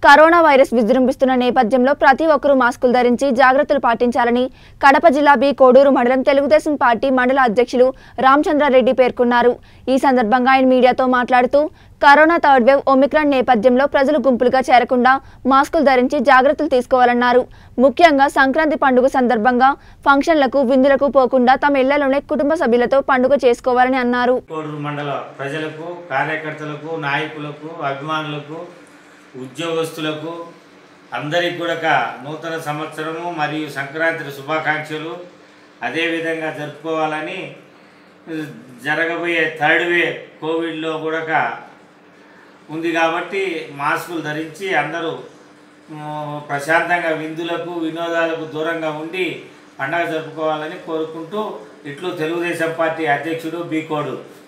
corona virus విజృంభిస్తున్న నేపథ్యంలో ప్రతి ఒక్కరూ మాస్కులు ధరించి జాగ్రత్తలు పాటించాలని కడప జిల్లా బి కోడూరు మండలం తెలుగుదేశం పార్టీ మండల అధ్యక్షులు రామచంద్రారెడ్డి పేర్కొన్నారు ఈ సందర్భంగా ఆయన మీడియాతో మాట్లాడుతూ కరోనా థర్డ్ వేవ్ ఒమిక్రాన్ నేపథ్యంలో ప్రజలు గుంపులుగా చేరకుండా మాస్కులు ధరించి జాగ్రత్తలు తీసుకోవాలన్నారు ముఖ్యంగా సంక్రాంతి పండుగ సందర్భంగా ఫంక్షన్లకు విందులకు పోకుండా తమ ఇళ్లలోనే కుటుంబ సభ్యులతో పండుగ చేసుకోవాలని అన్నారు కోడూరు మండల ప్రజలకు కార్యకర్తలకు నాయకులకు అభిమానులకు ఉద్యోగస్తులకు అందరికి కూడా నూతన సంవత్సరము మరియు సంక్రాంతి శుభాకాంక్షలు అదేవిధంగా జరుపుకోవాలని జరగబోయే థర్డ్ వే కోవిడ్లో కూడా ఉంది కాబట్టి మాస్కులు ధరించి అందరూ మ్, ప్రశాంతంగా విందులకు వినోదాలకు దూరంగా ఉండి పండగ జరుపుకోవాలని కోరుకుంటూ ఇట్లు తెలుగుదేశం పార్టీ అధ్యక్షుడు బీకోడు